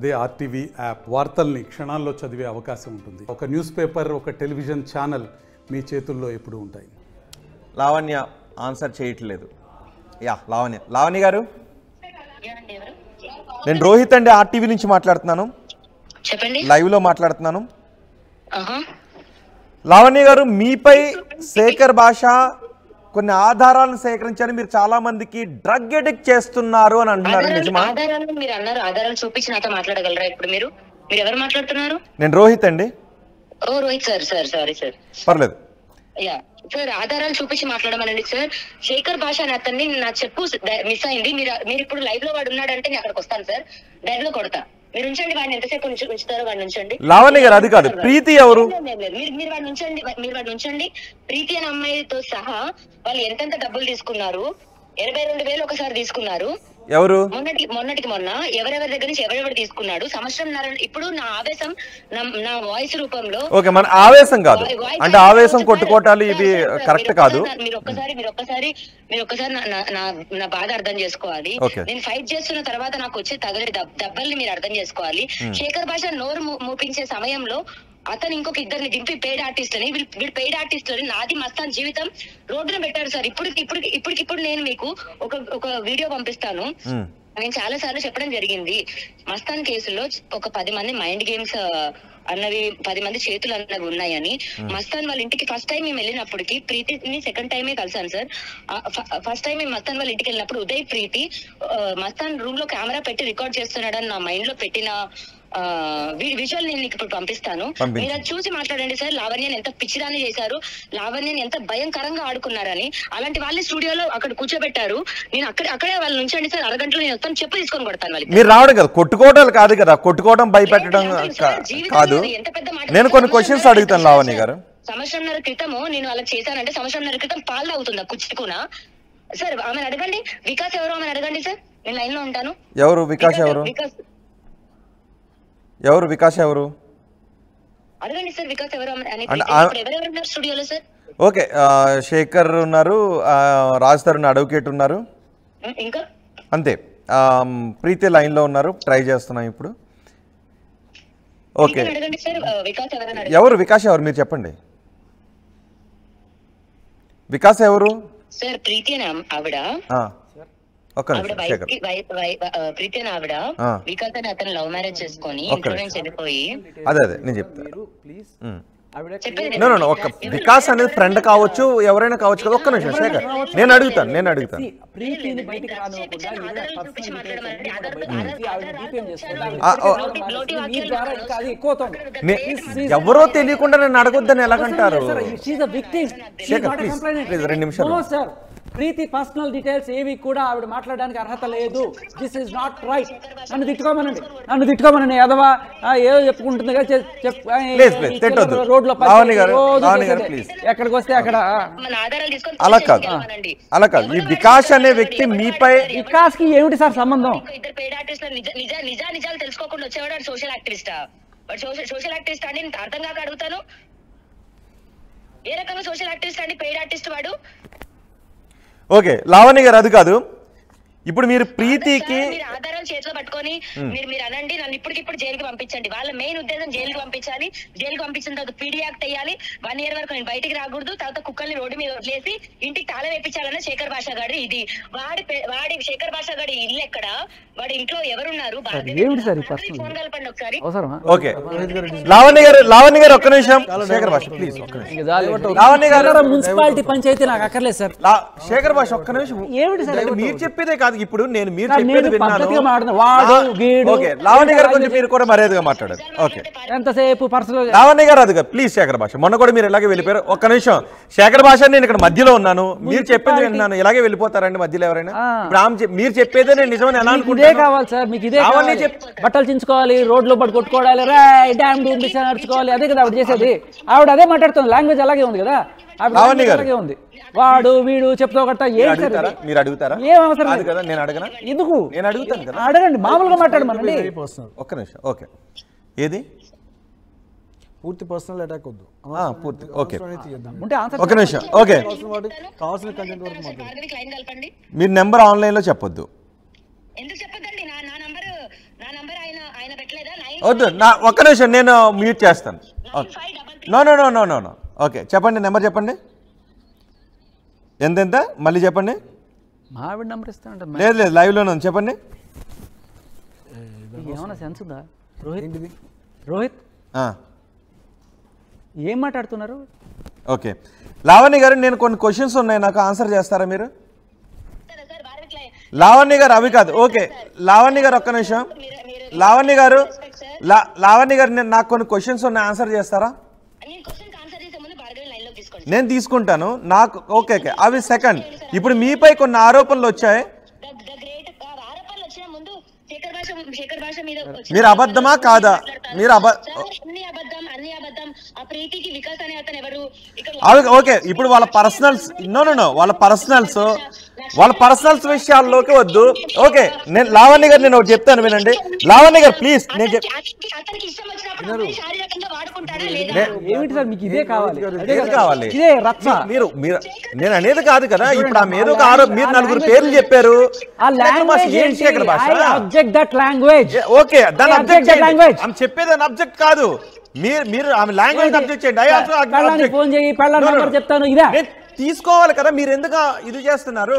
అదే RTV app వార్తల్ని క్షణాల్లో చదివే అవకాశం ఉంటుంది ఒక న్యూస్ పేపర్ ఒక టెలివిజన్ ఛానల్ మీ చేతుల్లో ఎప్పుడూ ఉంటాయి లావణ్య ఆన్సర్ చేయట్లేదు యా లావణ్య లావణ్య గారు నేను రోహిత్ అండి ఆర్టీవీ నుంచి మాట్లాడుతున్నాను చెప్పండి లైవ్లో మాట్లాడుతున్నాను ఆహా. లావణ్య గారు మీపై శేఖర్ భాష కొన్ని ఆధారాలను సేకరించారు మీరు చాలా మందికి డ్రగ్ ఎడిక్ట్ చేస్తున్నారు అని అంటున్నారు ఆధారాలు నిజమా ఆధారాలు మీరు అన్నారు ఆధారాలు చూపించి నాతో మాట్లాడగలరా ఇప్పుడు మీరు మీరు ఎవరు మాట్లాడుతున్నారు నేను రోహిత్ అండి ఓ Rohit sir sir sorry sir పర్లేదు యా సార్ ఆధారాలు చూపించి మాట్లాడమనండి సార్ శేఖర్ భాష అని అతన్ని నా చెప్పు మిస్ అయింది మీరు మీరు ఇప్పుడు లైవ్ లో వాడు ఉన్నాడంటే నేను అక్కడికి వస్తాను సార్ లైవ్ లో కొడతా మీరు ఉంచండి వాడిని ఎంతసేపు ఉంచు- ఉంచుతారో వాడిని ఉంచండి లావణ్య గారు అది కాదు ప్రీతి ఎవరు లేదు, లేదు, లేదు. మీరు మీరు వాడిని ఉంచండి మీరు వాడిని ఉంచండి ప్రీతి అనే అమ్మాయితో సహా వాళ్ళు ఎంతెంత డబ్బులు తీసుకున్నారు ఎనభై రెండు వేలు ఒకసారి తీసుకున్నారు ఎవరు మొన్నటికి మొన్నటికి మొన్న ఎవరెవరి దగ్గర నుంచి ఎవరెవరు తీసుకున్నాడు సంవత్సరం ఇప్పుడు నా ఆవేశం నా నా వాయిస్ రూపంలో ఓకే మన ఆవేశం కాదు వాయి- వాయిస్ అంటే అనేది ఆవేశం సార్, కొట్టుకోవటాలు సార్, ఇది సార్, సార్, కరెక్ట్ మీరు కాదు ఒక్కసారి- మీరు ఒక్కసారి మీరు ఒక్కసారి మీరు ఒక్కసారి నా- నా- నా నా బాధ అర్థం చేసుకోవాలి Okay. నేను ఫైట్ చేస్తున్న తర్వాత నాకు వచ్చే తగలే దెబ్- దెబ్బల్ని మీరు అర్థం చేసుకోవాలి శేఖర్ భాష నోరు మూ- మూపించే సమయంలో అతను ఇంకొక ఇద్దరిని దింపి పెయిడ్ ఆర్టిస్టులని వీళ్ళు వీళ్ళు పెయిడ్ ఆర్టిస్టులని నాది మస్తాన్ జీవితం రోడ్డున పెట్టారు సార్ ఇప్పుడు ఇప్పుడు ఇప్పటికిప్పుడు నేను మీకు ఒక ఒక వీడియో పంపిస్తాను మ్మ్. నేను చాలా సార్లు చెప్పడం జరిగింది మస్తాన్ కేసులో ఒక పది మంది మైండ్ గేమ్స్ ఆ, అన్నవి పది మంది చేతులు అన్నవి ఉన్నాయని మస్తాన్ వాళ్ళ ఇంటికి ఫస్ట్ టైం మేము వెళ్ళినప్పటికి ప్రీతిని సెకండ్ టైమే కలిసాను సార్ ఫస్ట్ టైం మేము మస్తాన్ వాళ్ళ ఇంటికి వెళ్ళినప్పుడు ఉదయ్ ప్రీతి ఆ, మస్తాన్ రూమ్ లో కెమెరా పెట్టి రికార్డ్ చేస్తున్నాడని నా మైండ్ లో పెట్టిన విజువల్ నేను మీకు ఇప్పుడు పంపిస్తాను పంపించు. మీరు అది చూసి మాట్లాడండి సార్ లావణ్యని ఎంత పిచ్చిదాన్ని చేశారు లావణ్యని ఎంత భయంకరంగా ఆడుకున్నారని అలాంటి వాళ్ళని స్టూడియోలో అక్కడ కూర్చోబెట్టారు నేను అక్కడ అక్కడే వాళ్ళు ఉంచండి సార్ అరగంటలో నేను వస్తాను చెప్పు తీసుకొని కొడతాను వాళ్ళకి మీరు రావడం కదా కొట్టుకోవడాలు కాదు కదా కొట్టుకోవడం భయపెట్టడం లేదు, కా- సార్, జీవితంలో కాదు అది ఎంత పెద్ద మాట. నేను కొన్ని క్వశ్చన్స్ సంవత్సరంన్నర అడుగుతాను క్రితం లావణ్య సార్, గారు సంవత్సరంన్నర క్రితము నేను అలా చేశానంటే సంవత్సరంన్నర క్రితం పాలు తాగుతుందా కుచ్చుకునా సార్ ఆమె అడగండి వికాస్ ఎవరు ఆమె అడగండి సార్ నేను లైన్ లో ఉంటాను ఎవరు వికాస్ ఎవరు వికాస్ ఎవరు వికాస్ ఎవరు అడగండి సార్ వికాస్ ఎవరు ఆమె అని అంటే ఇప్పుడు ఆ- ఎవరెవరు ఉన్నారు స్టూడియోలో సార్ ఓకే ఆ, శేఖర్ ఉన్నారు ఆ, రాజ్ తరుణ్ అడ్వకేట్ ఉన్నారు ఉం, ఇంకా అంతే ఆ, ప్రీతి లైన్లో ఉన్నారు ట్రై చేస్తున్నాం ఇప్పుడు ఓకే ఇంకా అడగండి సార్ ఆ, వికాస్ ఎవరని అడగండి ఎవరు వికాస్ ఎవరు మీరు చెప్పండి వికాస్ ఎవరు సార్ ప్రీతి అని ఆమ్- ఆవిడ ఆ, ఒక్క ఆవిడ నిమిషం శేఖర్ వైఫ్ వై- వై- ఆ, ప్రీతి అని ఆవిడ ఆ. వికాస్ అని అతను లవ్ మ్యారేజ్ చేసుకొని ఒక్క ఇంట్లో నిమిషం. నుంచి వెళ్ళిపోయి అదే అదే నేను చెప్తాను ప్లీజ్ ఉమ్. ఆవిడ చెప్పండి నో నో నో ఒక్క వికాస్ అనేది ఫ్రెండ్ కావచ్చు ఎవరైనా కావచ్చు కదా ఒక్క నిమిషం శేఖర్ నేను అడుగుతాను నేను అడుగుతాను ప్రీతిని బయటికి రానివ్వకుండా చూపించాను, ఈవిడ ఆధారాలు personal చూపించి details మాట్లాడమనండి. అన్ని ఆధారాలు- కూడా బయటికి ఆధారాలు ఆవిడ DPM చేసుకుంటారు. ఆ, ఓ. ఆవిడ లోటి మీ వాక్యాలు ద్వారా ఇంకా అది ఎక్కువ అవుతుంది. నే- ఎవరో తెలియకుండా నేను అడగొద్దని ఎలాగంటారు she a victim Shekar, please, please, రెండు నిమిషాలు. No sir Preethi personal details ఏవి కూడా ఆవిడ మాట్లాడడానికి అర్హత లేదు దిస్ ఇస్ నాట్ రైట్ నన్ను తిట్టుకోమనండి నన్ను తిట్టుకోమనండి ఎదవా ఆ, ఏదో చెప్పుకుంటుంది కదా, చెప్- చెప్- ఆ, ఈ- Please, please, ఈ తిట్టొద్దు. రోడ్లో పని లావణ్య గారు, రోజు లావణ్య గారు, చేసేదే. please. ఎక్కడికి వస్తే అక్కడ ఆ. మన ఆధారాలు తీసుకొని అలా పోలీస్ కాదు స్టేషన్కి వెళ్ళమనండి. అలా కాదు ఈ వికాస్ అనే వ్యక్తి మీపై వికాస్ కి ఏమిటి సార్ సంబంధం ఇంకో ఇద్దరు పెయిడ్ ఆర్టిస్ట్ నిజ నిజ నిజా నిజాలు తెలుసుకోకుండా వచ్చేవాడు వాడు సోషల్ యాక్టివిస్టా వాడు సోషల్ సోషల్ యాక్టివిస్ట్ అని నేను అర్థం కాక అడుగుతాను ఏ రకంగా సోషల్ యాక్టివిస్ట్ అండి పెయిడ్ ఆర్టిస్ట్ వాడు ఓకే లావణ్య గారు అది కాదు ఇప్పుడు మీరు ప్రీతికి సార్, మీరు ఆధారాలు చేతిలో పట్టుకొని మీరు మీరు అనండి నన్ను ఇప్పటికిప్పుడు జైలుకి పంపించండి వాళ్ళ మెయిన్ ఉద్దేశం జైలుకి పంపించాలి జైలుకి పంపించిన తర్వాత పీడీ యాక్ట్ అయ్యాలి వన్ ఇయర్ వరకు నేను బయటికి రాకూడదు తర్వాత కుక్కల్ని రోడ్డు మీద వదిలేసి ఇంటికి తాళం వేపించాలన్న శేఖర్ భాష గారి ఇది వాడి పే- వాడి శేఖర్ భాష గారి ఇల్లు ఎక్కడ వాడి ఇంట్లో ఎవరున్నారు ఏమిటి సార్ ఈ personal? ఫోన్ కలపండి ఒకసారి అవసరమా ఓకే లావణ్య గారు లావణ్య గారు ఒక్క నిమిషం శేఖర్ భాష ప్లీజ్ ఒక్క నిమిషం ఇంక చాలు. లావణ్య గారు కన్నడ మున్సిపాలిటీ పంచాయతీ నాకు అక్కర్లేదు సార్ లా- శేఖర్ భాష ఒక్క నిమిషం ఏమిటి సార్ అంటే మీరు చెప్పేదే కాదు ఇప్పుడు నేను మీరు సార్, చెప్పేది నేను విన్నాను పద్ధతిగా మాట్లాడుతున్నా. వాడు, ఆ, గీడు, ఓకే లావణ్య గారు కొంచెం మీరు కూడా మర్యాదగా మాట్లాడారు ఓకే ఎంతసేపు పర్సనల్ లావణ్య గారు అదిగా ప్లీజ్ శేఖర్ భాష మొన్న కూడా మీరు ఇలాగే వెళ్ళిపోయారు ఒక్క నిమిషం శేఖర్ భాష నేను ఇక్కడ మధ్యలో ఉన్నాను మీరు చెప్పింది విన్నాను ఇలాగే వెళ్ళిపోతారండి మధ్యలో ఎవరైనా ఇప్పుడు ఆమె చెప్- మీరు చెప్పేదే నేను నిజమని ఎలా మీకు ఇదే అనుకుంటున్నాను కావాలి సార్ మీకు ఇదే లావణ్య కావాలి చెప్- బట్టలు చించుకోవాలి రోడ్లో పడి కొట్టుకోవాలి రాయ్ డ్యామ్ డూమ్ డిస్ అని నడుచుకోవాలి అదే కదా ఆవిడ చేసేది ఆవిడ అదే మాట్లాడుతుంది లాంగ్వేజ్ అలాగే ఉంది కదా ఆవిడ లావణ్య language గారు. అలాగే ఉంది వాడు వీడు చెప్తూ కొడతా మీరు ఏంటి సార్ అడుగుతారా ఇది? మీరు అడుగుతారా ఏం అవసరం అది లేదు. కదా నేను అడగనా ఎందుకు నేను అడుగుతాను కదా అడగండి మామూలుగా మాట్లాడమనండి ఒక్క నిమిషం ఓకే ఏది పూర్తి పర్సనల్ అటాక్ వద్దు ఆ, పూర్తి ఓకే తీయద్దాం ఉంటే ఆన్సర్ ఒక నిమిషం ఓకే కావాల్సిన వాడు కావాల్సిన కంటెంట్ వరకు మాట్లాడు భార్గవికి లైన్ కలపండి మీరు నెంబర్ ఆన్లైన్లో చెప్పొద్దు ఎందుకు చెప్పొద్దండి నా నా నంబర్ నా నంబర్ ఆయన ఆయన పెట్టలేదు వద్దు నా ఒక్క నిమిషం నేను మ్యూట్ చేస్తాను nine five double three no no no no no no okay చెప్పండి నెంబర్ చెప్పండి ఎంతెంత మళ్ళీ చెప్పండి మా ఆవిడ నెంబర్ ఇస్తానంట లేదు లేదు లైవ్లోనే ఉంది చెప్పండి మీకు ఏమైనా సెన్స్ ఉందా రోహిత్ రోహిత్ ఆ, ఏం మాట్లాడుతున్నారు ఓకే లావణ్య గారు నేను కొన్ని క్వశ్చన్స్ ఉన్నాయి నాకు ఆన్సర్ చేస్తారా మీరు సార్ భారత్ క్లై- లావణ్య గారు అవి కాదు ఓకే లావణ్య గారు ఒక్క నిమిషం మీరు మీరు లావణ్య గారు లా లావణ్య గారు నేను నాకు కొన్ని క్వశ్చన్స్ ఉన్నాయి ఆన్సర్ చేస్తారా నేను క్వశ్చన్ ఆన్సర్ చేసే ముందు భార్గవి లైన్ లో తీసుకోండి నేను తీసుకుంటాను నాకు ఓకే ఓకే అవి సెకండ్ ఇప్పుడు మీపై కొన్ని ఆరోపణలు వచ్చాయి ద ద గ్రేట్ ఆరోపణలు వచ్చిన ముందు శేఖర్ భాష శేఖర్ భాష మీద వచ్చిన మీరు అబద్ధమా కాదా? మాట్లాడతాను. మీరు అబ- సార్, అన్ని అబద్ధం అన్ని అబద్ధం ఆ ప్రీతికి వికాస్ అనే అతను ఎవరు ఇక్కడ అవి ఓకే ఇప్పుడు వాళ్ళ పర్సనల్స్ నో నో నో వాళ్ళ పర్సనల్స్ వాళ్ళ పర్సనల్స్ విషయాల్లోకి వద్దు ఓకే నేను లావణ్య గారు నేను ఒకటి చెప్తాను వినండి లావణ్య గారు ప్లీజ్ నేను చెప్ అతనికి అతనికి ఇష్టం వచ్చినప్పుడు అతన్ని శారీరకంగా వాడుకుంటాడా లేదా ఏమిటి సార్ మీకు ఇదే కావాలి అదే ఏది కదా? కావాలి ఇదే రచ్చ మీరు మీరు నేను అనేది కాదు కదా ఇప్పుడు ఆమె ఏదో ఒక ఆరో మీరు నలుగురు పేర్లు చెప్పారు ఆ లాంగ్వేజ్ ఏం Shekar Bhasha object that language ఏ, ఓకే దాని I అబ్జెక్ట్ object that చేయండి language. ఆమె చెప్పేది అబ్జెక్ట్ కాదు మీరు మీరు ఆమె లాంగ్వేజ్ అబ్జెక్ట్ చేయండి I also పెళ్ళానికి object. ఫోన్ చేయి పెళ్ళ No, no, నెంబర్ no. చెప్తాను ఇదే నేను తీసుకోవాలి కదా మీరు ఎందుకు ఇది చేస్తున్నారు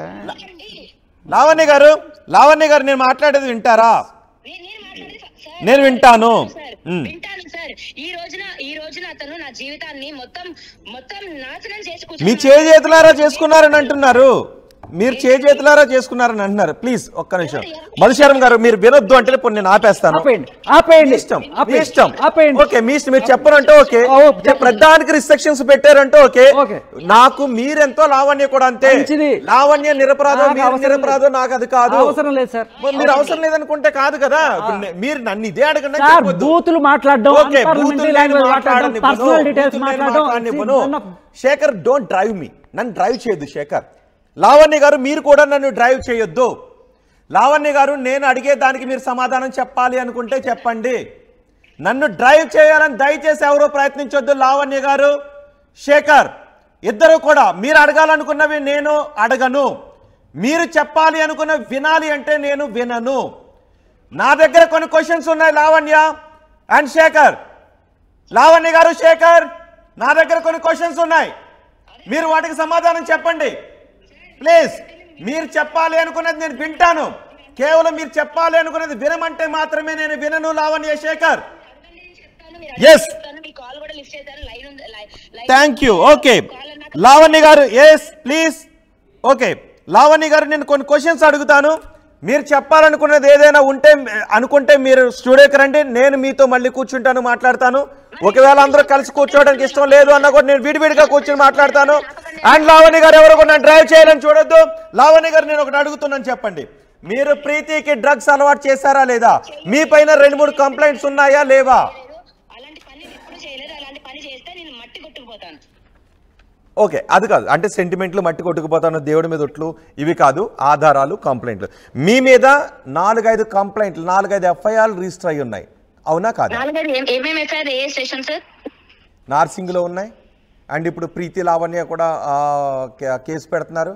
లావణ్య గారు లావణ్య గారు నేను మాట్లాడేది వింటారా నేను నేను మాట్లాడేది సార్, నేను వింటాను. సార్, మ్. వింటాను సార్ ఈ రోజున ఈ రోజున అతను నా జీవితాన్ని మొత్తం మొత్తం నాశనం చేసి మీ కూర్చున్నాడు. చేతులారా చేసుకున్నారని అంటున్నారు మీరు చేతులారా చేసుకున్నారని అంటున్నారు ప్లీజ్ ఒక్క నిమిషం మధుశరం గారు మీరు వినొద్దు అంటే ఇప్పుడు నేను ఆపేస్తాను ఆపేయండి ఆపేయండి మీ ఇష్టం మీ ఆపేయండి. ఇష్టం ఆపేయండి ఓకే మీ ఇష్టం మీరు చెప్పరంటే ఓకే ఓ, చెప్పండి. ప్రధానికి రిస్ట్రిక్షన్స్ పెట్టారంటే ఓకే ఓకే. నాకు మీరెంతో లావణ్య కూడా అంతే మంచిది. లావణ్య నిరపరాధం నాకు మీరు అవసరం నిరపరాధం నాకు అది కాదు అవసరం లేదు సార్ మరి మీరు అవసరం లేదనుకుంటే కాదు కదా ఇప్పుడు నే- మీరు నన్ను ఇదే అడగండి సార్ చెప్పొద్దు. బూతులు మాట్లాడడం ఓకే unparliamentary బూతులు నేను language మాట్లాడడం మాట్లాడనివ్వను. పర్సనల్ డీటెయిల్స్ బూతులు నేను మాట్లాడడం మాట్లాడనివ్వను. none of- Shekar don't drive me నన్ను డ్రైవ్ చేయొద్దు శేఖర్ లావణ్య గారు మీరు కూడా నన్ను డ్రైవ్ చేయొద్దు లావణ్య గారు నేను అడిగే దానికి మీరు సమాధానం చెప్పాలి అనుకుంటే చెప్పండి నన్ను డ్రైవ్ చేయాలని దయచేసి ఎవరో ప్రయత్నించొద్దు లావణ్య గారు శేఖర్ ఇద్దరు కూడా మీరు అడగాలనుకున్నవి నేను అడగను మీరు చెప్పాలి అనుకున్న వినాలి అంటే నేను వినను నా దగ్గర కొన్ని క్వశ్చన్స్ ఉన్నాయి లావణ్య అండ్ శేఖర్ లావణ్య గారు శేఖర్ నా దగ్గర కొన్ని క్వశ్చన్స్ ఉన్నాయి మీరు వాటికి సమాధానం చెప్పండి ప్లీజ్ మీరు చెప్పాలి అనుకున్నది నేను వింటాను కేవలం మీరు చెప్పాలి అనుకున్నది వినమంటే మాత్రమే నేను వినను లావణ్య శేఖర్ చెప్తాను, మీరు Yes. అడిగితే చెప్తాను, మీ కాల్ కూడా లిఫ్ట్ చేశారు లైన్ ఉంది లై- line thank you okay call అన్నాక లావణ్య గారు ఎస్ ప్లీజ్ ఓకే లావణ్య గారు నేను కొన్ని క్వశ్చన్స్ అడుగుతాను మీరు చెప్పాలనుకున్నది ఏదైనా ఉంటే అనుకుంటే మీరు స్టూడియోకి రండి నేను మీతో మళ్ళీ కూర్చుంటాను మాట్లాడతాను ఒకవేళ అందరూ కలిసి కూర్చోవడానికి ఇష్టం లేదు అన్న కూడా నేను విడివిడిగా కూర్చొని మాట్లాడతాను అండ్ లావణ్య గారు ఎవరు కూడా నన్ను డ్రైవ్ చేయాలని చూడొద్దు లావణ్య గారు నేను ఒకటి అడుగుతున్నాను చెప్పండి మీరు ప్రీతికి డ్రగ్స్ అలవాటు చేశారా లేదా మీ పైన రెండు మూడు కంప్లైంట్స్ ఉన్నాయా లేవా అలాంటి పని నేను ఎప్పుడు చేయలేదు అలాంటి పని చేస్తే నేను మట్టి కొట్టుకుపోతాను ఓకే అది కాదు అంటే సెంటిమెంట్లు మట్టి కొట్టుకుపోతాను దేవుడి మీద ఒట్లు ఇవి కాదు ఆధారాలు కంప్లైంట్లు మీ మీద నాలుగైదు కంప్లైంట్లు నాలుగైదు ఎఫ్ఐఆర్ రిజిస్టర్ అయి ఉన్నాయి అవునా కాదు నాలుగైదు ఏం- ఏమేమి ఎఫ్ఐఆర్ ఏ స్టేషన్ సార్ నార్సింగ్లో ఉన్నాయి అండ్ ఇప్పుడు ప్రీతి లావణ్య కూడా ఆ, కే- కేసు పెడుతున్నారు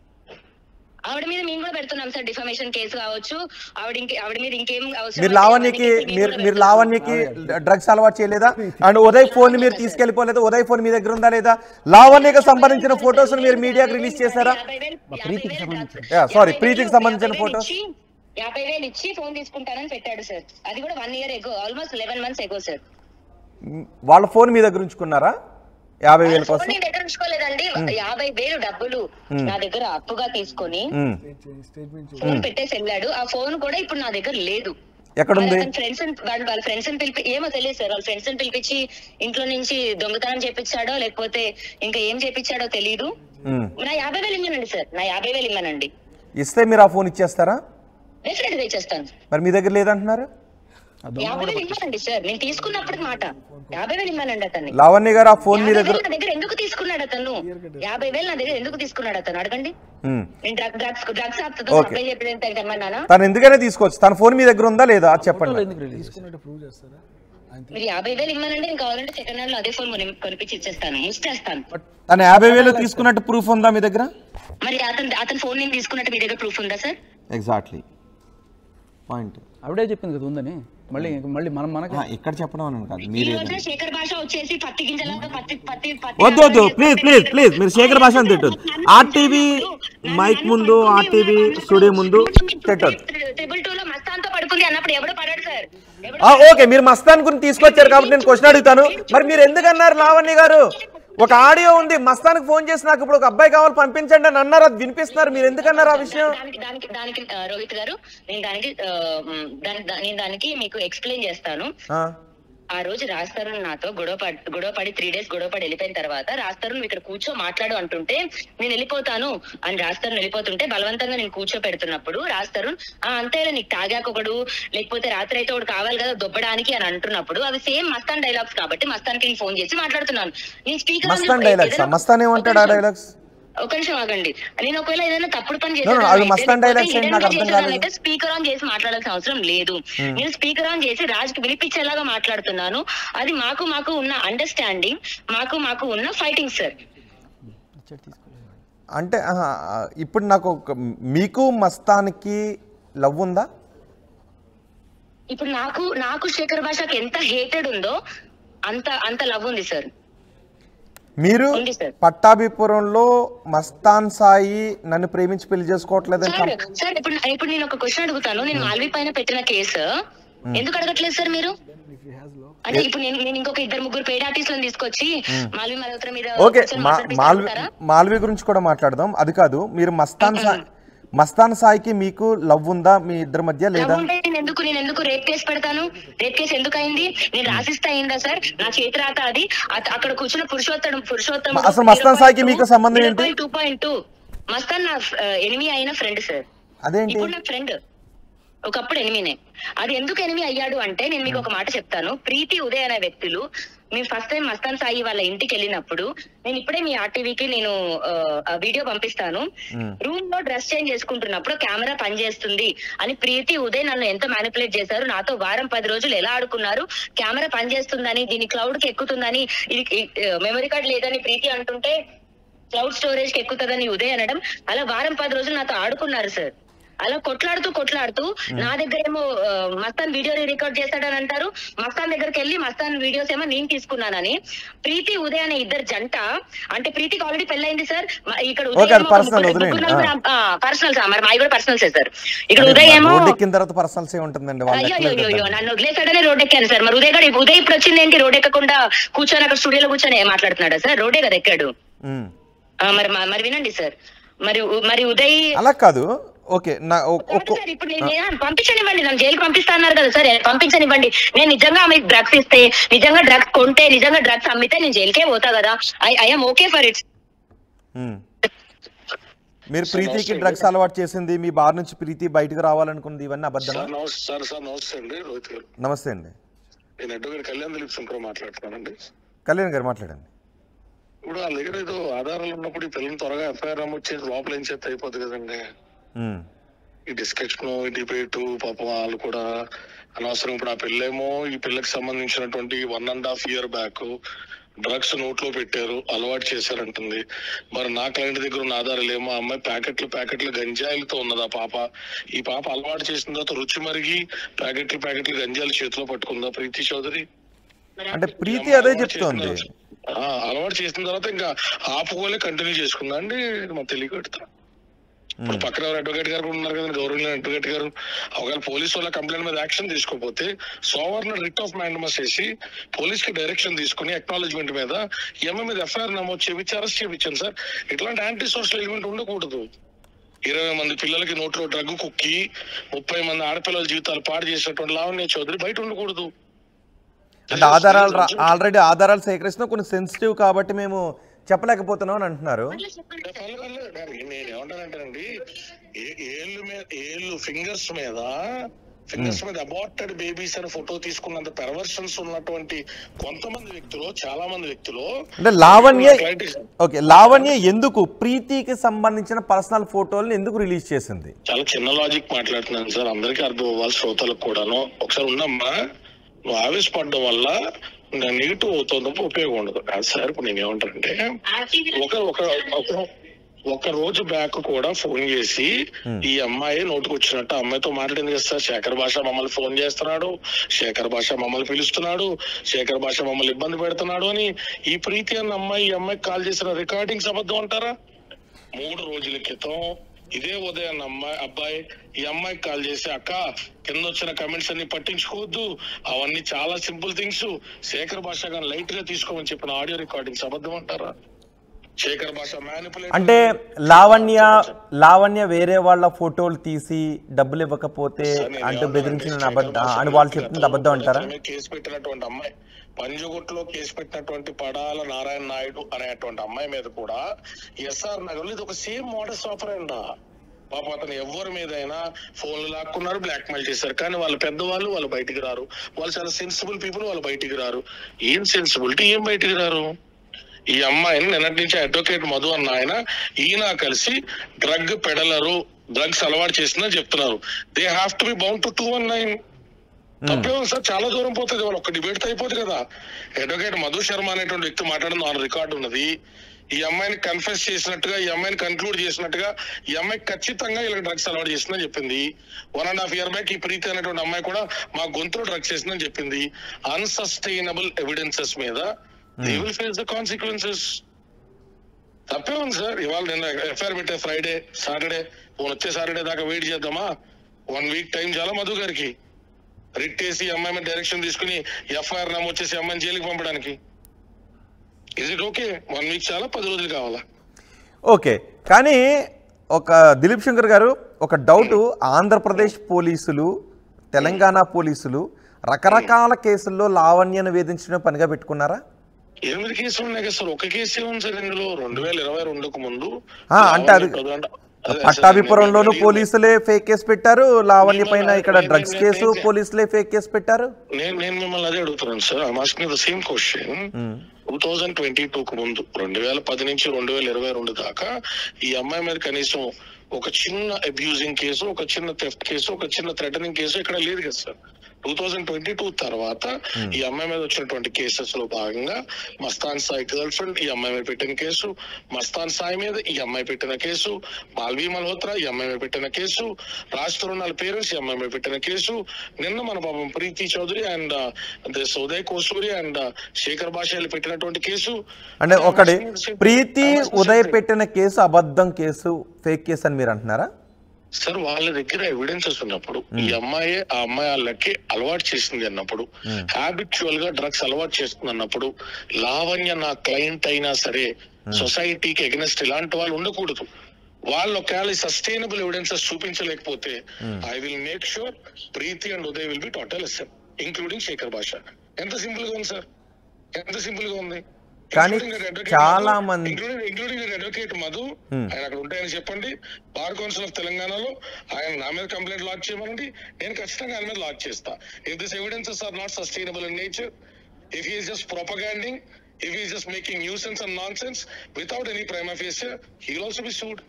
ఆవిడ మీద మేము కూడా పెడుతున్నాం సార్ డిఫమేషన్ కేసు కావచ్చు ఆవిడ ఇంకే ఆవిడ మీద ఇంకేం అవసరం మీరు అయితే లావణ్యకి అవన్నీ మేము మీరు కూడా మీరు పెడుతున్నాం. లావణ్యకి డ్రగ్స్ అలవాటు చేయలేదా అండ్ ఉదయ్ ఫోన్ మీరు తీసుకెళ్ళిపోలేదా ఉదయ్ ఫోన్ మీ దగ్గర ఉందా లేదా లావణ్యకి సంబంధించిన ఫొటోస్ మీరు మీడియాకి రిలీజ్ చేశారా యాభై వేలు- ప్రీతికి యాభై వేలు సంబంధించిన. డ్రగ్స్- Yeah, sorry, యాభై ప్రీతికి వేలు- సంబంధించిన యాభై వేలు photos. ఇచ్చి- యాభై వేలు ఇచ్చి ఫోన్ తీసుకుంటానని పెట్టాడు సార్ అది కూడా one year ago almost eleven months ago sir వాళ్ళ ఫోన్ మీ దగ్గర ఉంచుకున్నారా యాభై వేల ఫోన్ కోసం నేను దగ్గర ఉంచుకోలేదండి యాభై వేలు డబ్బులు నా దగ్గర అప్పుగా తీసుకొని మ్మ్. స్టేట్మెంట్ ఫోన్ పెట్టేసి వెళ్ళాడు ఆ ఫోన్ కూడా ఇప్పుడు నా దగ్గర లేదు ఎక్కడుంది ఫ్రెండ్స్ వాళ్ళ వాళ్ళ ఫ్రెండ్స్ పిలిపి ఏమో తెలియదు సార్ వాళ్ళ ఫ్రెండ్స్ పిలిపించి ఇంట్లో నుంచి దొంగతనం చేపించాడో లేకపోతే ఇంకా ఏం చేపించాడో తెలియదు మ్మ్. నా యాభై వేలు ఇమ్మనండి సార్ నా యాభై వేలు ఇమ్మనండి ఇస్తే మీరు ఆ ఫోన్ ఇచ్చేస్తారా డెఫినెట్ గా ఇచ్చేస్తాను మరి మీ దగ్గర లేదంటున్నారు యాభై వేలు ఇమ్మనండి సార్ నేను తీసుకున్నప్పుడు మాట యాభై వేలు ఇమ్మనండి అతన్ని లావణ్య గారు ఆ ఫోన్ మీ యాభై దగ్గర వేలు నా దగ్గర ఎందుకు తీసుకున్నాడు అతను యాభై వేలు నా దగ్గర ఎందుకు తీసుకున్నాడు అతను అడగండి మ్మ్. నేను డ్రగ్ డ్రగ్స్ డ్రగ్స్ ఆపుతుందో Okay. సప్లై చెప్పేది తెమ్మన్నానా తను ఎందుకైనా తీసుకోవచ్చు తన ఫోన్ మీ దగ్గర ఉందా లేదా అది చెప్పండి ఎందుకు రిలీజ్ తీసుకున్నట్టు ప్రూవ్ చేస్తారా ఆయన మీరు యాభై వేలు ఇమ్మనండి నేను కావాలంటే సెకండ్ హ్యాండ్ లో అదే ఫోన్ కొని- కొనిపించి ఇచ్చేస్తాను ముచ్చేస్తాను తను యాభై వేలు తీసుకున్నట్టు ప్రూఫ్ ఉందా మీ దగ్గర మరి అతను అతని ఫోన్ నేను తీసుకున్నట్టు మీ దగ్గర ప్రూఫ్ ఉందా సార్ ఎగ్జాక్ట్లీ పాయింట్ ఆవిడే చెప్పింది కదా ఉందని మళ్ళీ మళ్ళీ మనం మనకి ఆ, ఇక్కడ చెప్పడం అని కాదు ఈ మీరు రోజున శేఖర్ భాష వచ్చేసి పత్తి గింజలాగా పత్తి పత్తి పత్తి వద్దు వద్దు ప్లీజ్ ప్లీజ్ ప్లీజ్ మీరు శేఖర్ భాష అని తిట్టొద్దు ఆర్టీవీ మైక్ ముందు ఆర్టీవీ స్టూడియో ముందు తిట్టొద్దు ట్రిపుల్ టూ లో మస్తాన్తో పడుకుంది అన్నప్పుడు ఎవడు పడాడు సార్ ఎవడు ఆ, ఓకే మీరు మస్తాన్ గురించి తీసుకొచ్చారు కాబట్టి నేను క్వశ్చన్ అడుగుతాను మరి మీరు ఎందుకు అన్నారు లావణ్య గారు ఒక ఆడియో ఉంది మస్తాన్కి ఫోన్ చేసి నాకు ఇప్పుడు ఒక అబ్బాయి కావాలి పంపించండి అని అన్నారు అది వినిపిస్తున్నారు మీరు ఎందుకు అన్నారు ఆ విషయం దానికి దానికి దానికి ఆ, రోహిత్ గారు నేను దానికి ఆ, మ్, దాని దా- నేను దానికి మీకు ఎక్స్ప్లెయిన్ చేస్తాను ఆ, ఆ రోజు రాస్తారు నాతో గొడవ పడి గొడవ పడి త్రీ డేస్ గొడవ పడి వెళ్ళిపోయిన తర్వాత రాస్తారు నువ్వు ఇక్కడ కూర్చో మాట్లాడు అంటుంటే నేను వెళ్ళిపోతాను అని రాస్తారు వెళ్ళిపోతుంటే బలవంతంగా నేను కూర్చో పెడుతున్నప్పుడు రాస్తారు ఆ అంతేలా నీకు తాగాక ఒకడు లేకపోతే రాత్రి అయితే ఒకడు కావాలి కదా దొబ్బడానికి అని అంటున్నప్పుడు అవి సేమ్ మస్తాన్ డైలాగ్స్ కాబట్టి మస్తాన్కి నేను ఫోన్ చేసి మాట్లాడుతున్నాను నేను స్పీకర్ మస్తాన్ డైలాగ్స్ మస్తాన్ ఏమంటాడు ఆ డైలాగ్స్ ఒక నిమిషం ఆగండి నేను ఒకవేళ ఏదైనా తప్పుడు పని No, no, అవి మస్తాన్ dialogues ఏంటి? నాకు అర్థం కాలేదు. స్పీకర్ ఆన్ చేసి మాట్లాడాల్సిన అవసరం లేదు నేను స్పీకర్ ఆన్ చేసి రాజ్ కి వినిపించేలాగా మాట్లాడుతున్నాను అది మాకు మాకు ఉన్న అండర్స్టాండింగ్ మాకు మాకు ఉన్న ఫైటింగ్ సార్ అంటే ఆహా, ఇప్పుడు నాకు ఒక మీకు మస్తాన్కి లవ్ ఉందా ఇప్పుడు నాకు నాకు శేఖర్ భాషకి ఎంత హేటెడ్ ఉందో అంత అంత లవ్ ఉంది సార్ మీరు ఉంది సార్. పట్టాభిపురంలో మస్తాన్ సాయి నన్ను ప్రేమించి పెళ్లి చేసుకోవట్లేదని సార్ సార్ ఇప్పుడు ఇప్పుడు నేను ఒక క్వశ్చన్ అడుగుతాను నేను మాల్వి పైన పెట్టిన కేసు ఎందుకు అడగట్లేదు సార్ మీరు అంటే ఇప్పుడు నేను నేను ఇంకొక ఇద్దరు ముగ్గురు పేడ్ ఆర్టిస్టులను తీసుకొచ్చి మాల్వి మల్హోత్రా మీద ఓకే కూర్చొని మా- మాట్లాడిపిస్తే మాల్వి అడుగుతారా? మాల్వి గురించి కూడా మాట్లాడదాం అది కాదు మీరు మస్తాన్ సాయి మస్తాన్ సాయికి మీకు లవ్ ఉందా మీ ఇద్దరి మధ్య లేదా లవ్ ఉంటే నేను ఎందుకు నేను ఎందుకు రేప్ కేసు పెడతాను రేప్ కేసు ఎందుకు అయింది నేను రాసిస్తే అయిందా సార్ నా చేతి రాత అది అత- అక్కడ కూర్చున్న పురుషోత్తరం పురుషోత్తం అసలు మస్తాన్ సాయికి మీకు సంబంధం ఏంటి? టూ పాయింట్ టూ మస్తాన్ నా ఎనిమి అయిన ఫ్రెండ్ సార్ అదేంటి ఇప్పుడు నా ఫ్రెండ్ ఒకప్పుడు ఎనిమినే అది ఎందుకు ఎనిమి అయ్యాడు అంటే నేను మీకు ఒక మాట చెప్తాను ప్రీతి ఉదయ్ అనే వ్యక్తులు మేము ఫస్ట్ టైం మస్తాన్ సాయి వాళ్ళ ఇంటికి వెళ్ళినప్పుడు నేను ఇప్పుడే మీ ఆర్టీవీకి నేను ఆ, ఆ వీడియో పంపిస్తాను రూమ్ లో డ్రెస్ చేంజ్ చేసుకుంటున్నప్పుడు కెమెరా పనిచేస్తుంది అని ప్రీతి ఉదయ్ నన్ను ఎంత మ్యానిపులేట్ చేశారు నాతో వారం పది రోజులు ఎలా ఆడుకున్నారు కెమెరా పనిచేస్తుందని దీని క్లౌడ్ కి ఎక్కుతుందని ఇది మెమరీ కార్డ్ లేదని ప్రీతి అంటుంటే క్లౌడ్ స్టోరేజ్ కి ఎక్కుతుందని ఉదయ్ అనడం అలా వారం పది రోజులు నాతో ఆడుకున్నారు సార్ అలా కొట్లాడుతూ కొట్లాడుతూ నా దగ్గర ఏమో ఆ, మస్తాన్ వీడియో రికార్డ్ చేస్తాడని అంటారు మస్తాన్ దగ్గరికి వెళ్ళి మస్తాన్ వీడియోస్ ఏమో నేను తీసుకున్నానని ప్రీతి ఉదయ్ అనే ఇద్దరు జంట అంటే ప్రీతికి ఆల్రెడీ పెళ్ళైంది సార్ మ- ఇక్కడ Okay, అది personal వదిలేయండి. పర్సనల్ సార్ మరి మావి కూడా పర్సనల్ సార్ ఇక్కడ ఉదయ్ ఏమో రోడ్ ఎక్కిన తర్వాత పర్సనల్స్ ఏ ఉంటుందండి వాళ్ళు అయ్యో ఎక్కలేదు అయ్యో కదా. నన్ను వదిలేసాడనే రోడ్ ఎక్కాను సార్ మరి ఉదయ్ గారు ఉదయ్ ఇప్పుడు వచ్చింది ఏంటి రోడ్ ఎక్కకుండా కూర్చొని అక్కడ స్టూడియోలో కూర్చొని మాట్లాడుతున్నాడా సార్ రోడే కదా ఎక్కాడు ఉమ్. ఆ, మరి మా- మరి వినండి సార్ మరి ఉ- మరి ఉదయ్ అలా కాదు ఓకే నా ఒ- కాదు ఒక్క సార్ ఇప్పుడు నేను నేను పంపించనివ్వండి నన్ను జైలుకి పంపిస్తా అన్నారు కదా సార్ పంపించనివ్వండి నేను నిజంగా ఆమె డ్రగ్స్ ఇస్తే నిజంగా డ్రగ్స్ కొంటే నిజంగా డ్రగ్స్ అమ్మితే నేను జైలుకే పోతా కదా I I'm okay for it um. మీరు ప్రీతికి డ్రగ్స్ అలవాటు చేసింది మీ బార్ నుంచి ప్రీతి బయటకు రావాలనుకుంది ఇవన్నీ అబద్ధమా సార్ నమస్తే సార్ సార్ నమస్తే అండి రోహిత్ గారు నమస్తే అండి నేను అడ్వకేట్ కళ్యాణ్ దిలీప్ శంకర్ మాట్లాడుతున్నానండి కళ్యాణ్ గారు మాట్లాడండి ఇప్పుడు వాళ్ళ దగ్గర ఏదో ఆధారాలు ఉన్నప్పుడు ఈ పిల్లలు త్వరగా ఎఫ్ఐఆర్ నమోదు చేసి లోపల ఏం చేస్తే అయిపోతుంది కదండి ఉమ్. ఈ డిస్కషన్ ఈ డిబేట్ పాపం వాళ్ళు కూడా అనవసరం ఇప్పుడు ఆ పిల్లేమో ఈ పిల్లకి సంబంధించినటువంటి one and half year back drugs నోట్లో పెట్టారు అలవాటు చేశారంటుంది మరి నా క్లయింట్ దగ్గర ఉన్న ఆధారాలు ఏమో ఆ అమ్మాయి ప్యాకెట్లు ప్యాకెట్లు గంజాయిలతో ఉన్నది ఆ పాప ఈ పాప అలవాటు చేసిన తర్వాత రుచి మరిగి ప్యాకెట్లు ప్యాకెట్లు గంజాయిలు చేతిలో పట్టుకుందా ప్రీతి చౌదరి అంటే ప్రీతి అదే చెప్తోంది ఆ, అలవాటు చేసిన తర్వాత ఇంకా ఆపుకోలే కంటిన్యూ చేసుకుందా అండి మాకు తెలియకడుతున్నా ఇప్పుడు పక్కన ఎవరు అడ్వకేట్ గారు కూడా ఉన్నారు కదా గౌరవ అడ్వకేట్ గారు ఒకవేళ పోలీసు వాళ్ళ కంప్లైంట్ మీద యాక్షన్ తీసుకోకపోతే సోవర్న రిట్ ఆఫ్ మైండమస్ చేసి పోలీస్ కి డైరెక్షన్ తీసుకుని అక్నాలజ్మెంట్ మీద ఎంఏ మీద ఎఫ్ఐఆర్ నమోదు చేయించి అరెస్ట్ చేయించాను సార్ ఇట్లాంటి యాంటీ సోషల్ ఎలిమెంట్ ఉండకూడదు ఇరవై మంది పిల్లలకి నోట్లో డ్రగ్ కుక్కి ముప్పై మంది ఆడపిల్లల జీవితాలు పాడు చేసినటువంటి లావణ్య చౌదరి బయట ఉండకూడదు అంటే ఆధారాలు ఆల్రెడీ ఆధారాలు సేకరిస్తున్నా కొన్ని సెన్సిటివ్ కాబట్టి మేము చెప్పలేకపోతున్నాం అని అంటున్నారు నేను ఏమంటానంటేనండి ఏ- ఏళ్ళు మీద ఏళ్ళు ఫింగర్స్ మీద ఫింగర్స్ మీద అబార్టెడ్ బేబీస్ అని ఫోటో తీసుకున్నంత పెర్వర్షన్స్ ఉన్నటువంటి కొంతమంది వ్యక్తులు చాలా మంది వ్యక్తులు అంటే లావణ్య Client- ఓకే లావణ్య ఎందుకు ప్రీతికి సంబంధించిన పర్సనల్ ఫోటోలను ఎందుకు రిలీజ్ చేసింది చాలా చిన్న లాజిక్ మాట్లాడుతున్నాను సార్ అందరికీ అర్థం అవ్వాలి శ్రోతలకు కూడాను ఒకసారి ఉండమ్మా నువ్వు ఆవేశపడడం వల్ల నెగిటివ్ అవుతుంది తప్ప ఉపయోగం ఉండదు కాదు సార్ ఇప్పుడు నేను ఏమంటానంటే ఒక ఒక ఒక ఒక రోజు బ్యాక్ కూడా ఫోన్ చేసి ఈ అమ్మాయి నోటుకు వచ్చినట్టు ఆ అమ్మాయితో మాట్లాడింది కదా సార్ శేఖర్ భాష మమ్మల్ని ఫోన్ చేస్తున్నాడు శేఖర్ భాష మమ్మల్ని పిలుస్తున్నాడు శేఖర్ భాష మమ్మల్ని ఇబ్బంది పెడుతున్నాడు అని ఈ ప్రీతి అన్న అమ్మాయి ఈ అమ్మాయికి కాల్ చేసిన రికార్డింగ్స్ అబద్ధం అంటారా మూడు రోజుల క్రితం ఇదే ఉదయం అమ్మాయి అబ్బాయి ఈ అమ్మాయికి కాల్ చేసి అక్క కింద వచ్చిన కమెంట్స్ అన్ని పట్టించుకోవద్దు అవన్నీ చాలా సింపుల్ థింగ్స్ శేఖర్ భాష గాని లైట్ గా తీసుకోమని చెప్పిన ఆడియో రికార్డింగ్స్ అబద్ధం అంటారా శేఖర్ భాష మ్యానిపులేట్ అంటే లావణ్య లావణ్య వేరే వాళ్ళ ఫోటోలు తీసి డబ్బులు ఇవ్వకపోతే అంటే బెదిరించిన అబద్ధం అని వాళ్ళు చెప్తుంది అబద్ధం అంటారా కేసు పెట్టినటువంటి అమ్మాయి పంజగుట్లో కేసు పెట్టినటువంటి పడాల నారాయణ నాయుడు అనేటువంటి అమ్మాయి మీద కూడా ఎస్ఆర్ నగర్ లో ఇది ఒక సేమ్ మోడల్స్ ఆపరేండా పాప అతను ఎవరి మీదైనా ఫోన్లు లాక్కున్నారు బ్లాక్ మెయిల్ చేశారు కానీ వాళ్ళ పెద్దవాళ్ళు వాళ్ళు బయటికి రారు వాళ్ళు చాలా సెన్సిబుల్ పీపుల్ వాళ్ళు బయటికి రారు ఏం సెన్సిబిలిటీ ఏం బయటికి రారు ఈ అమ్మాయిని నిన్నటి నుంచి అడ్వకేట్ మధు అన్న ఆయన ఈయన కలిసి డ్రగ్ పెడలరు డ్రగ్స్ అలవాటు చేసిందని చెప్తున్నారు they have to be bound to two one nine తప్పే ఉంది సార్ చాలా దూరం పోతుంది వాళ్ళు ఒక డిబేట్ అయిపోతుంది కదా అడ్వకేట్ మధు శర్మ అనేటువంటి వ్యక్తి మాట్లాడిన ఆన్ రికార్డు ఉన్నది ఈ అమ్మాయిని కన్ఫెస్ చేసినట్టుగా ఈ అమ్మాయిని కన్క్లూడ్ చేసినట్టుగా ఈ అమ్మాయి ఖచ్చితంగా ఇలా డ్రగ్స్ అలవాటు చేసిందని చెప్పింది one and half year back ఈ ప్రీతి అనేటువంటి అమ్మాయి కూడా మా గొంతులో డ్రగ్స్ చేసిందని చెప్పింది అన్సస్టైనబుల్ ఎవిడెన్సెస్ మీద they will face the consequences తప్పే ఉంది సార్ ఇవాళ నిన్న ఎఫ్ఐఆర్ పెట్టే ఫ్రైడే సాటర్డే పోను వచ్చే సాటర్డే దాకా వెయిట్ చేద్దామా వన్ వీక్ టైం చాలా మధు గారికి రిట్ వేసి ఈ అమ్మాయి మీద డైరెక్షన్ తీసుకుని ఎఫ్ఐఆర్ నమోదు చేసి అమ్మాయిని జైలుకి పంపడానికి is it okay one week చాలా పది రోజులు కావాలా ఓకే కానీ ఒక దిలీప్ శంకర్ గారు ఒక డౌట్ ఆంధ్రప్రదేశ్ పోలీసులు తెలంగాణ పోలీసులు రకరకాల కేసుల్లో లావణ్యను వేధించడం పనిగా పెట్టుకున్నారా ఎనిమిది కేసులు ఉన్నాయి కదా సార్ ఒక కేసే ఉంది సార్ ఇందులో రెండు వేల ఇరవై రెండుకు ముందు ఆ, అంటే అది అదే సార్, పట్టాభిపురంలోనూ నేను- పోలీసులే ఫేక్ కేసు పెట్టారు లావణ్య పైన ఇక్కడ డ్రగ్స్ కేసు పోలీసులే ఫేక్ కేసు పెట్టారు నేను నేను మిమ్మల్ని అదే అడుగుతున్నాను sir I asking the same question two thousand twenty two కు ముందు రెండు వేల పది నుంచి రెండు వేల ఇరవై రెండు దాకా ఈ అమ్మాయి మీద కనీసం ఒక చిన్న అబ్యూజింగ్ కేసు ఒక చిన్న థెఫ్ట్ కేసు ఒక చిన్న థ్రెటనింగ్ కేసు ఇక్కడ లేదు కదా sir two thousand twenty two తర్వాత ఈ అమ్మాయి మీద వచ్చినటువంటి కేసెస్ లో భాగంగా మస్తాన్ సాయి గర్ల్ ఫ్రెండ్ ఈ అమ్మాయి మీద పెట్టిన కేసు మస్తాన్ సాయి మీద ఈ అమ్మాయి పెట్టిన కేసు మాల్వీ మల్హోత్రా ఈ అమ్మాయి మీద పెట్టిన కేసు రాజ్ తరుణాల పేరెంట్స్ ఈ అమ్మాయి మీద పెట్టిన కేసు నిన్న మన పాపం Preethi Chowdary and this Uday Kosuri and Shekar భాషలు పెట్టినటువంటి కేసు అంటే ఒకటి ప్రీతి ఉదయ్ పెట్టిన కేసు అబద్ధం కేసు ఫేక్ కేసు అని మీరు అంటున్నారా సార్ వాళ్ళ దగ్గర ఎవిడెన్సెస్ ఉన్నప్పుడు ఈ అమ్మాయి ఆ అమ్మాయి వాళ్ళకి అలవాటు చేసింది అన్నప్పుడు హ్యాబిచువల్ గా డ్రగ్స్ అలవాటు చేస్తుంది అన్నప్పుడు లావణ్య నా క్లయింట్ అయినా సరే సొసైటీకి ఎగనెస్ట్ ఇలాంటి వాళ్ళు ఉండకూడదు వాళ్ళు ఒకవేళ సస్టైనబుల్ ఎవిడెన్సెస్ చూపించలేకపోతే I will make sure Preethi and Uday will be total SM including Shekar Bhasha ఎంత సింపుల్ గా ఉంది సార్ ఎంత సింపుల్ గా ఉంది కానీ Including that advocate చాలా మధు, మంది- including- including that advocate Madhu ఆయన అక్కడ ఉంటాయని చెప్పండి బార్ కౌన్సిల్ ఆఫ్ తెలంగాణలో ఆయన నా మీద కంప్లైంట్ లాక్ చేయమనండి నేను ఖచ్చితంగా ఆయన మీద లాక్ చేస్తా if this evidences are not sustainable in nature if he just propaganding if he just making new sense and non sense without any prime office he also be sued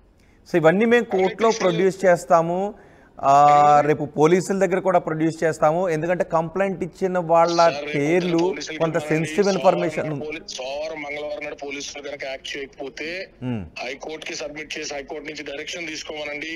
so ఇవన్నీ మేము కోర్టులో produce చేస్తాము ఆ, రేపు పోలీసుల దగ్గర కూడా produce చేస్తాము ఎందుకంటే కంప్లైంట్ ఇచ్చిన వాళ్ళ పేర్లు కొంత సెన్సిటివ్ ఇన్ఫర్మేషన్ సోమవారం మంగళవారం నాడు పోలీసులు కనుక యాక్ట్ చేయకపోతే హైకోర్టు కి సబ్మిట్ చేసి హైకోర్టు నుంచి డైరెక్షన్ తీసుకోమనండి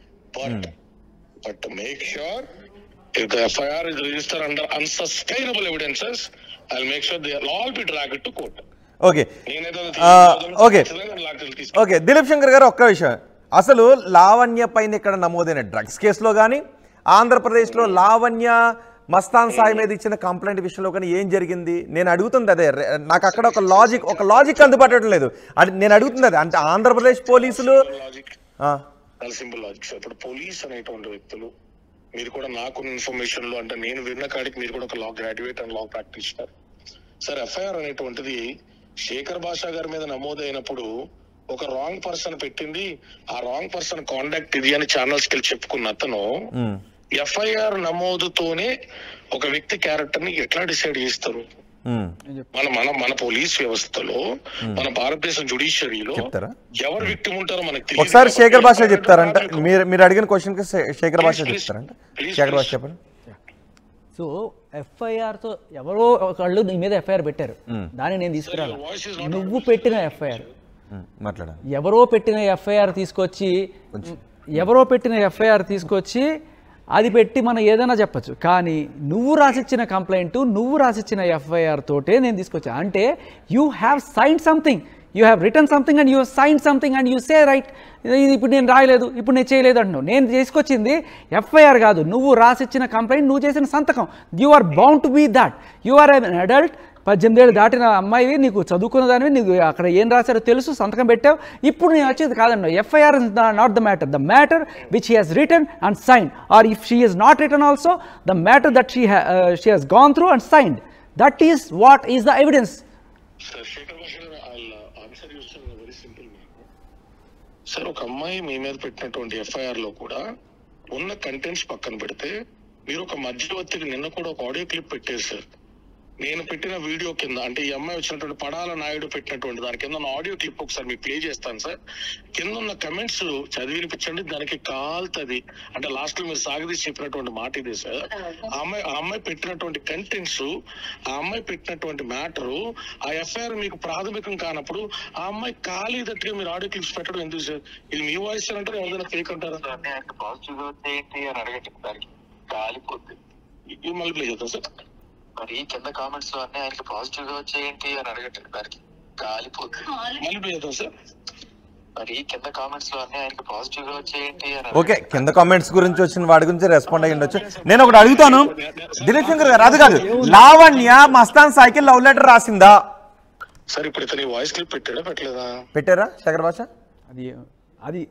but but make sure if the FIR is register under unsustainable evidences I make sure they all be drag to court okay నేనైతే అది ఆ, తీసుకురావద్దని ఓకే. ఖచ్చితంగా లాక్డౌన్ తీసుకుంటాను. ఓకే దిలీప్ శంకర్ గారు ఒక్క విషయం అసలు లావణ్య పైన ఇక్కడ నమోదైన డ్రగ్స్ కేసులో కానీ ఆంధ్రప్రదేశ్లో లావణ్య మస్తాన్ సాయి మీద ఇచ్చిన కంప్లైంట్ విషయంలో కానీ ఏం జరిగింది నేను అడుగుతుంది అదే రె- నాకు అక్కడ ఒక లాజిక్ ఒక లాజిక్ అందుబాటులో లేదు అది నేను అడుగుతుంది అదే అంటే ఆంధ్రప్రదేశ్ పోలీసులు లాజిక్ ఆ, చాలా సింపుల్ లాజిక్ సార్ ఇప్పుడు పోలీస్ అనేటువంటి వ్యక్తులు మీరు కూడా నాకున్న ఇన్ఫర్మేషన్ లో అంటే నేను విన్న కాడికి మీరు కూడా ఒక law graduate and law practitioner sir FIR అనేటువంటిది శేఖర్ భాషా గారి మీద నమోదైనప్పుడు ఒక రాంగ్ పర్సన్ పెట్టింది ఆ రాంగ్ పర్సన్ కాంటాక్ట్ ఇది అని ఛానల్స్ కి చెప్పుకున్న అతను ఉమ్, ఎఫ్ఐఆర్ నమోదుతోనే ఒక వ్యక్తి క్యారెక్టర్ ని ఎట్లా డిసైడ్ చేస్తారు ఉమ్, మన మన మన పోలీస్ వ్యవస్థలో మన భారతదేశం జుడిషియరీలో చెప్తారా ఎవరు విక్టిమ్ ఉంటారో మనకు తెలియదు ఒకసారి కాబట్టి శేఖర్ భాష ఎఫ్ఐఆర్ చెప్తారంట మీకు- మీరు మీరు అడిగిన క్వశ్చన్కి శేఖర్ భాష Please, please. చెప్తారంట Please, శేఖర్ భాష please. చెప్పండి సో ఎఫ్ఐఆర్తో ఎవరో ఒకళ్ళు నీ మీద ఎఫ్ఐఆర్ పెట్టారు దాన్ని నేను తీసుకురాను Sir, your voice is not నువ్వు పెట్టిన ఎఫ్ఐఆర్ ఉమ్, మాట్లాడాలి ఎవరో పెట్టిన ఎఫ్ఐఆర్ తీసుకొచ్చి ఎవరో పెట్టిన ఎఫ్ఐఆర్ తీసుకొచ్చి అది పెట్టి మనం ఏదైనా చెప్పచ్చు కానీ నువ్వు రాసిచ్చిన కంప్లైంట్ నువ్వు రాసిచ్చిన ఎఫ్ఐఆర్ తోటే నేను తీసుకొచ్చా అంటే you have sign something you have return something and you sign something and you say right ఇది ఇప్పుడు నేను రాయలేదు ఇప్పుడు నేను చేయలేదు అంటున్నావు నేను తీసుకొచ్చింది ఎఫ్ఐఆర్ కాదు నువ్వు రాసిచ్చిన కంప్లైంట్ నువ్వు చేసిన సంతకం you are bound to be that you are an adult పద్దెనిమిది ఏళ్ళు దాటిన అమ్మాయివి నీకు చదువుకున్న దానివి నీకు అక్కడ ఏం రాశారో తెలుసు సంతకం పెట్టావు ఇప్పుడు నేను వచ్చేది కాదన్న FIR is not the matter the matter which he has return and sign or if she is not return also the matter that she she has gone through and signed that is what is the evidence sir Shekhar Basha garu వాళ్ళ answer చూస్తున్న very simple మీకు sir ఒక అమ్మాయి మీ మీద పెట్టినటువంటి FIR లో కూడా ఉన్న కంటెంట్స్ పక్కన పెడితే మీరు ఒక మధ్యవర్తికి నిన్న కూడా ఒక ఆడియో క్లిప్ పెట్టారు సార్ నేను పెట్టిన వీడియో కింద అంటే ఈ అమ్మాయి వచ్చినటువంటి పడాల నాయుడు పెట్టినటువంటి దాని కింద ఉన్న ఆడియో క్లిప్ ఒకసారి మీకు ప్లే చేస్తాను సార్ కింద ఉన్న కమెంట్స్ చదివి వినిపించండి దానికి కాల్తది అంటే లాస్ట్ లో మీరు సాగదీసి చెప్పినటువంటి మాట ఇది సార్ ఆ అమ్మాయి ఆ అమ్మాయి పెట్టినటువంటి కంటెంట్స్ ఆ అమ్మాయి పెట్టినటువంటి మ్యాటరు ఆ ఎఫ్ఐఆర్ మీకు ప్రాథమికం కానప్పుడు ఆ అమ్మాయి ఖాళీ దట్టుగా మీరు ఆడియో క్లిప్స్ పెట్టడం ఎందుకు సార్ ఇది మీ వాయిస్ అంటారా ఎవరైనా ఫేక్ అంటారా దాన్ని ఆయన పాజిటివ్ గా వచ్చేయండి అని అడగండి దానికి కాలిపోద్ది ఇది మళ్ళీ ప్లే చేద్దాం సార్ మరి కింద కామెంట్స్ లో అన్ని ఆయనకి పాజిటివ్ గా వచ్చేయండి అని అడగండి దానికి కాలిపోద్ది మళ్ళీ ప్లే చేద్దాం సార్ మరి కింద కామెంట్స్ లో అన్ని ఆయనకి పాజిటివ్ గా వచ్చేయండి అని ఓకే కింద కామెంట్స్ గురించి వచ్చిన వాడి గురించి రెస్పాండ్ అయ్యి ఉండొచ్చు నేను ఒకటి అడుగుతాను దిలీప్ శంకర్ గారు అది కాదు లావణ్య మస్తాన్ సాయికి లవ్ లెటర్ రాసిందా సార్ ఇప్పుడు ఇతని వాయిస్ క్లిప్ పెట్టాడా పెట్టలేదా పెట్టారా శేఖర్ భాష అది అది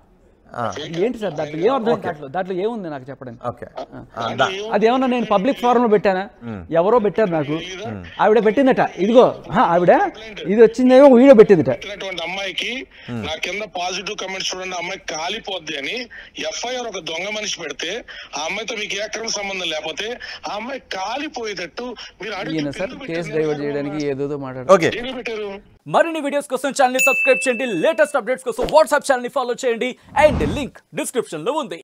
ఆ, ఏంటి సార్ దాంట్లో ఏం అర్థం దాంట్లో దాంట్లో ఏముంది నాకు చెప్పండి ఓకే ఆ, దా- అది ఏమన్నా నేను పబ్లిక్ ఫోరంలో పెట్టానా ఎవరో పెట్టారు నాకు ఆవిడ పెట్టిందట ఇదిగో ఆ, ఆవిడ ఇది వచ్చిందేమో వీడియో పెట్టిందట పెట్టినటువంటి అమ్మాయికి నా కింద పాజిటివ్ కమెంట్స్ చూడండి ఆ అమ్మాయి కాలిపోద్ది అని ఎఫ్ఐఆర్ ఒక దొంగ మనిషి పెడితే ఆ అమ్మాయితో మీకు ఏ అక్రమ సంబంధం లేకపోతే ఆ అమ్మాయి కాలిపోయేటట్టు మీరు అడిగి ఈయన సార్ కేసు డైవర్ట్ చేయడానికి ఏదేదో మాట్లాడు ఓకే దేనికి పెట్టారు మరిన్ని వీడియోస్ కోసం ఛానల్ ని సబ్స్క్రైబ్ చేయండి లేటెస్ట్ అప్డేట్స్ కోసం వాట్సాప్ ఛానల్ ని ఫాలో చేయండి అండ్ లింక్ డిస్క్రిప్షన్ లో ఉంది